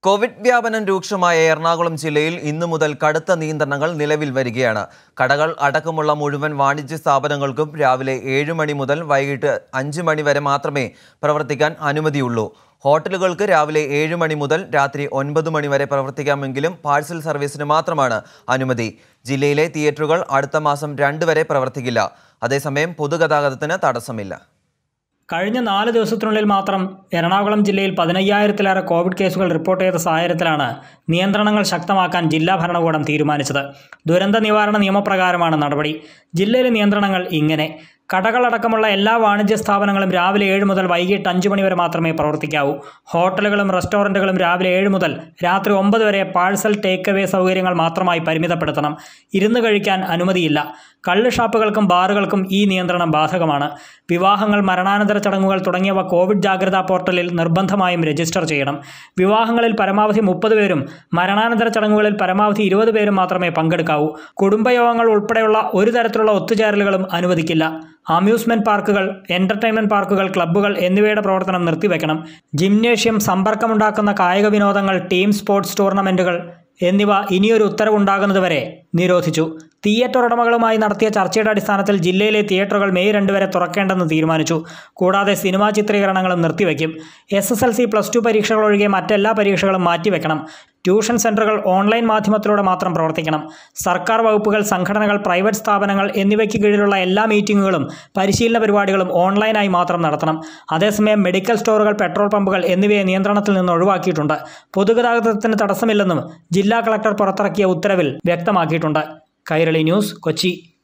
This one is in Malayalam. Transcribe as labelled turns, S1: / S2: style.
S1: കോവിഡ് വ്യാപനം രൂക്ഷമായ എറണാകുളം ജില്ലയിൽ ഇന്നു മുതൽ കടുത്ത നിയന്ത്രണങ്ങൾ നിലവിൽ വരികയാണ് കടകൾ അടക്കമുള്ള മുഴുവൻ വാണിജ്യ സ്ഥാപനങ്ങൾക്കും രാവിലെ ഏഴ് മണി മുതൽ വൈകിട്ട് അഞ്ച് മണി വരെ മാത്രമേ പ്രവർത്തിക്കാൻ അനുമതിയുള്ളൂ ഹോട്ടലുകൾക്ക് രാവിലെ ഏഴ് മണി മുതൽ രാത്രി ഒൻപത് മണി വരെ പ്രവർത്തിക്കാമെങ്കിലും പാഴ്സൽ സർവീസിന് മാത്രമാണ് അനുമതി ജില്ലയിലെ തിയേറ്ററുകൾ അടുത്ത മാസം രണ്ട് വരെ പ്രവർത്തിക്കില്ല അതേസമയം പൊതുഗതാഗതത്തിന് തടസ്സമില്ല
S2: കഴിഞ്ഞ നാല് ദിവസത്തിനുള്ളിൽ മാത്രം എറണാകുളം ജില്ലയിൽ പതിനയ്യായിരത്തിലേറെ കോവിഡ് കേസുകൾ റിപ്പോർട്ട് ചെയ്ത സാഹചര്യത്തിലാണ് നിയന്ത്രണങ്ങൾ ശക്തമാക്കാൻ ജില്ലാ ഭരണകൂടം തീരുമാനിച്ചത് ദുരന്ത നിവാരണ നിയമപ്രകാരമാണ് നടപടി ജില്ലയിലെ നിയന്ത്രണങ്ങൾ ഇങ്ങനെ കടകളടക്കമുള്ള എല്ലാ വാണിജ്യ സ്ഥാപനങ്ങളും രാവിലെ ഏഴ് മുതൽ വൈകിട്ട് അഞ്ച് മണി വരെ മാത്രമേ പ്രവർത്തിക്കാവൂ ഹോട്ടലുകളും റെസ്റ്റോറൻറ്റുകളും രാവിലെ ഏഴ് മുതൽ രാത്രി ഒമ്പത് വരെ പാഴ്സൽ ടേക്ക് അവേ സൗകര്യങ്ങൾ മാത്രമായി പരിമിതപ്പെടുത്തണം ഇരുന്ന് കഴിക്കാൻ അനുമതിയില്ല കള്ള് ഷാപ്പുകൾക്കും ബാറുകൾക്കും ഈ നിയന്ത്രണം ബാധകമാണ് വിവാഹങ്ങൾ മരണാനന്തര ചടങ്ങുകൾ തുടങ്ങിയവ കോവിഡ് ജാഗ്രതാ പോർട്ടലിൽ നിർബന്ധമായും രജിസ്റ്റർ ചെയ്യണം വിവാഹങ്ങളിൽ പരമാവധി മുപ്പത് പേരും മരണാനന്തര ചടങ്ങുകളിൽ പരമാവധി ഇരുപത് പേരും മാത്രമേ പങ്കെടുക്കാവൂ കുടുംബയോഗങ്ങൾ ഉൾപ്പെടെയുള്ള ഒരു തരത്തിലുള്ള ഒത്തുചേരലുകളും അനുവദിക്കില്ല അമ്യൂസ്മെന്റ് പാർക്കുകൾ എന്റർടൈൻമെന്റ് പാർക്കുകൾ ക്ലബ്ബുകൾ എന്നിവയുടെ പ്രവർത്തനം നിർത്തിവെക്കണം ജിംനേഷ്യം സമ്പർക്കമുണ്ടാക്കുന്ന കായിക വിനോദങ്ങൾ ടീം സ്പോർട്സ് ടൂർണമെന്റുകൾ എന്നിവ ഇനിയൊരു ഉത്തരവുണ്ടാകുന്നതുവരെ നിരോധിച്ചു തിയേറ്റർ ഉടമകളുമായി നടത്തിയ ചർച്ചയുടെ അടിസ്ഥാനത്തിൽ ജില്ലയിലെ തിയേറ്ററുകൾ മെയ് രണ്ട് വരെ തുറക്കേണ്ടെന്ന് തീരുമാനിച്ചു കൂടാതെ സിനിമാ ചിത്രീകരണങ്ങളും നിർത്തിവെക്കും S S L C plus two പരീക്ഷകൾ ഒഴികെ മറ്റെല്ലാ പരീക്ഷകളും മാറ്റിവെക്കണം ട്യൂഷൻ സെന്ററുകൾ ഓൺലൈൻ മാധ്യമത്തിലൂടെ മാത്രം പ്രവർത്തിക്കണം സർക്കാർ വകുപ്പുകൾ സംഘടനകൾ പ്രൈവറ്റ് സ്ഥാപനങ്ങൾ എന്നിവയ്ക്ക് കീഴിലുള്ള എല്ലാ മീറ്റിങ്ങുകളും പരിശീലന പരിപാടികളും ഓൺലൈനായി മാത്രം നടത്തണം അതേസമയം മെഡിക്കൽ സ്റ്റോറുകൾ പെട്രോൾ പമ്പുകൾ എന്നിവയെ നിയന്ത്രണത്തിൽ നിന്ന് ഒഴിവാക്കിയിട്ടുണ്ട് പൊതുഗതാഗതത്തിന് തടസ്സമില്ലെന്നും ജില്ലാ കളക്ടർ പുറത്തിറക്കിയ ഉത്തരവിൽ വ്യക്തമാക്കിയിട്ടുണ്ട് കൈരളി ന്യൂസ് കൊച്ചി